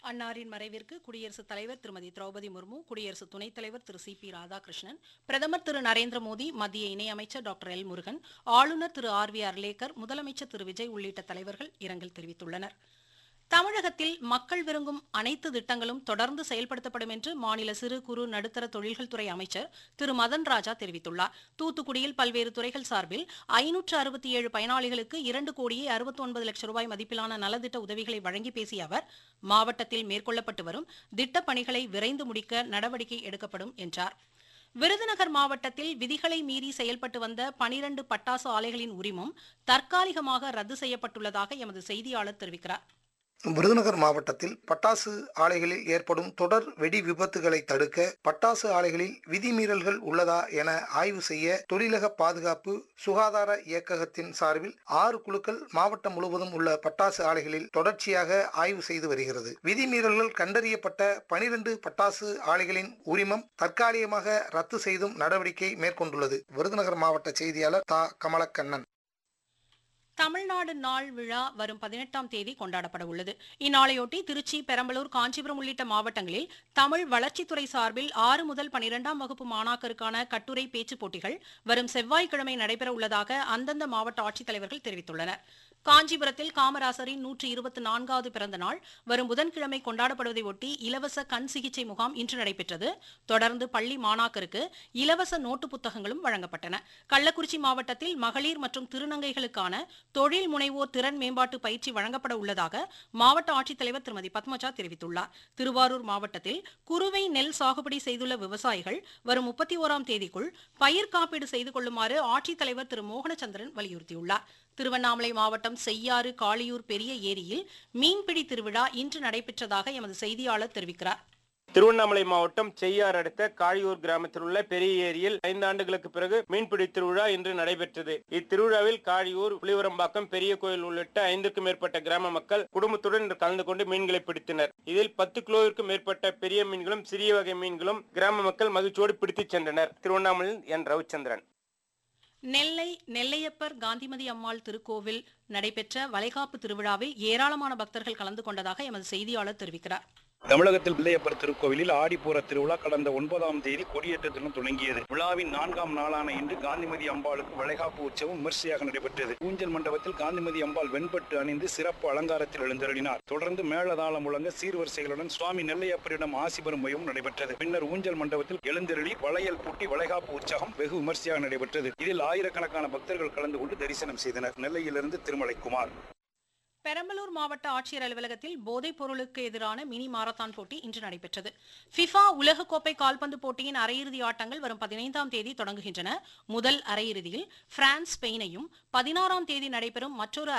அன்னாரின் மறைவிற்கு குடியரசுத் தலைவர் திருமதி திரௌபதி முர்மு குடியரசு துணைத் தலைவர் திரு சி பி ராதாகிருஷ்ணன் பிரதமர் திரு நரேந்திர மோடி மத்திய இணையமைச்சர் டாக்டர் எல் முருகன் ஆளுநர் திரு ஆர் வி அர்லேக்கர் முதலமைச்சர் திரு விஜய் உள்ளிட்ட தலைவர்கள் இரங்கல் தெரிவித்துள்ளனர் தமிழகத்தில் மக்கள் விரும்பும் அனைத்து திட்டங்களும் தொடர்ந்து செயல்படுத்தப்படும் என்று மாநில சிறு குறு நடுத்தர தொழில்கள் துறை அமைச்சர் திரு மதன் ராஜா தெரிவித்துள்ளார் தூத்துக்குடியில் பல்வேறு துறைகள் சார்பில் ஐநூற்று அறுபத்தி ஏழு பயனாளிகளுக்கு இரண்டு கோடியே அறுபத்தி ஒன்பது லட்சம் ரூபாய் மதிப்பிலான நலத்திட்ட உதவிகளை வழங்கி பேசிய அவர் மாவட்டத்தில் மேற்கொள்ளப்பட்டு வரும் திட்டப் பணிகளை விரைந்து முடிக்க நடவடிக்கை எடுக்கப்படும் என்றார் விருதுநகர் மாவட்டத்தில் விதிகளை மீறி செயல்பட்டு வந்த பனிரண்டு பட்டாசு ஆலைகளின் உரிமம் தற்காலிகமாக ரத்து செய்யப்பட்டுள்ளதாக எமது செய்தியாளர் தெரிவிக்கிறார் விருதுநகர் மாவட்டத்தில் பட்டாசு ஆலைகளில் ஏற்படும் தொடர் வெடி விபத்துகளை தடுக்க பட்டாசு ஆலைகளில் விதிமீறல்கள் உள்ளதா என ஆய்வு செய்ய தொழிலக பாதுகாப்பு சுகாதார இயக்ககத்தின் சார்பில் ஆறு குழுக்கள் மாவட்டம் முழுவதும் உள்ள பட்டாசு ஆலைகளில் தொடர்ச்சியாக ஆய்வு செய்து வருகிறது விதிமீறல்கள் கண்டறியப்பட்ட பனிரெண்டு பட்டாசு ஆலைகளின் உரிமம் தற்காலிகமாக ரத்து செய்தும் நடவடிக்கை மேற்கொண்டுள்ளது விருதுநகர் மாவட்ட செய்தியாளர் தா கமலக்கண்ணன் தமிழ்நாடு நாள் விழா வரும் பதினெட்டாம் தேதி கொண்டாடப்பட உள்ளது இந்நாளையொட்டி திருச்சி பெரம்பலூர் காஞ்சிபுரம் உள்ளிட்ட மாவட்டங்களில் தமிழ் வளர்ச்சித்துறை சார்பில் ஆறு முதல் பனிரெண்டாம் வகுப்பு மாணாக்கருக்கான கட்டுரை பேச்சுப் போட்டிகள் வரும் செவ்வாய்க்கிழமை நடைபெற உள்ளதாக அந்தந்த மாவட்ட ஆட்சித்தலைவர்கள் தெரிவித்துள்ளனர் காஞ்சிபுரத்தில் காமராசரின் நூற்றி இருபத்தி நான்காவது பிறந்த நாள் வரும் புதன்கிழமை கொண்டாடப்படுவதை ஒட்டி இலவச கண் சிகிச்சை முகாம் இன்று நடைபெற்றது தொடர்ந்து பள்ளி மாணாக்கருக்கு இலவச நோட்டு புத்தகங்களும் வழங்கப்பட்டன கள்ளக்குறிச்சி மாவட்டத்தில் மகளிர் மற்றும் திருநங்கைகளுக்கான தொழில் முனைவோர் திறன் மேம்பாட்டு பயிற்சி வழங்கப்பட உள்ளதாக மாவட்ட ஆட்சித்தலைவர் திருமதி பத்மஜா தெரிவித்துள்ளார் திருவாரூர் மாவட்டத்தில் குறுவை நெல் சாகுபடி செய்துள்ள விவசாயிகள் வரும் முப்பத்தி ஓராம் தேதிக்குள் பயிர் காப்பீடு செய்து கொள்ளுமாறு ஆட்சித்தலைவர் திரு மோகனச்சந்திரன் வலியுறுத்தியுள்ளார் திருவண்ணாமலை மாவட்டம் செய்யாறு காளியூர் பெரிய ஏரியில் மீன்பிடி திருவிழா இன்று நடைபெற்றதாக எமது செய்தியாளர் தெரிவிக்கிறார் திருவண்ணாமலை மாவட்டம் செய்யார் அடுத்த காழியூர் கிராமத்தில் உள்ள பெரிய ஏரியில் ஐந்து ஆண்டுகளுக்கு பிறகு மீன்பிடி திருவிழா இன்று நடைபெற்றது இத்திருவிழாவில் காழியூர் புலிவரம்பாக்கம் பெரிய கோயில் உள்ளிட்ட ஐந்துக்கும் மேற்பட்ட கிராம மக்கள் குடும்பத்துடன் கலந்து கொண்டு மீன்களை பிடித்தனர் இதில் பத்து கிலோவிற்கும் மேற்பட்ட பெரிய மீன்களும் சிறிய வகை மீன்களும் கிராம மக்கள் மகிழ்ச்சியோடு பிடித்துச் சென்றனர் திருவண்ணாமலையில் என் ரவிச்சந்திரன் நெல்லை நெல்லையப்பர் காந்திமதி அம்மாள் திருக்கோவில் நடைபெற்ற வளைகாப்பு திருவிழாவில் ஏராளமான பக்தர்கள் கலந்து கொண்டதாக எமது செய்தியாளர் தெரிவிக்கிறார் தமிழகத்தில் பிள்ளையப்பர் திருக்கோவிலில் ஆடிப்பூர திருவிழா கடந்த ஒன்பதாம் தேதி கொடியேற்றத்துடன் தொடங்கியது விழாவின் நான்காம் நாளான இன்று காந்திமதி அம்பாளுக்கு வளைகாப்பு உற்சவம் விமர்சையாக நடைபெற்றது ஊஞ்சல் மண்டபத்தில் காந்திமதி அம்பாள் வெண்பட்டு அணிந்து சிறப்பு அலங்காரத்தில் எழுந்தருளினார் தொடர்ந்து மேளதாளம் முழங்க சீர்வரிசைகளுடன் சுவாமி நெல்லையப்பரிடம் ஆசி பெறும் மையம் நடைபெற்றது பின்னர் ஊஞ்சல் மண்டபத்தில் எழுந்தருளி வளையல் பூட்டி வளைகாப்பு உற்சவம் வெகு விமர்சையாக நடைபெற்றது இதில் ஆயிரக்கணக்கான பக்தர்கள் கலந்து கொண்டு தரிசனம் செய்தனர் நெல்லையிலிருந்து திருமலைக்குமார் பெரம்பலூர் மாவட்ட ஆட்சியர் அலுவலகத்தில் போதைப் பொருளுக்கு எதிரான மினி மாரத்தான் போட்டி இன்று நடைபெற்றது ஃபிஃபா உலகக்கோப்பை கால்பந்து போட்டியின் அரையிறுதி ஆட்டங்கள் வரும் பதினைந்தாம் தேதி தொடங்குகின்றன முதல் அரையிறுதியில் பிரான்ஸ் ஸ்பெயினையும் பதினாறாம் தேதி நடைபெறும் மற்றொரு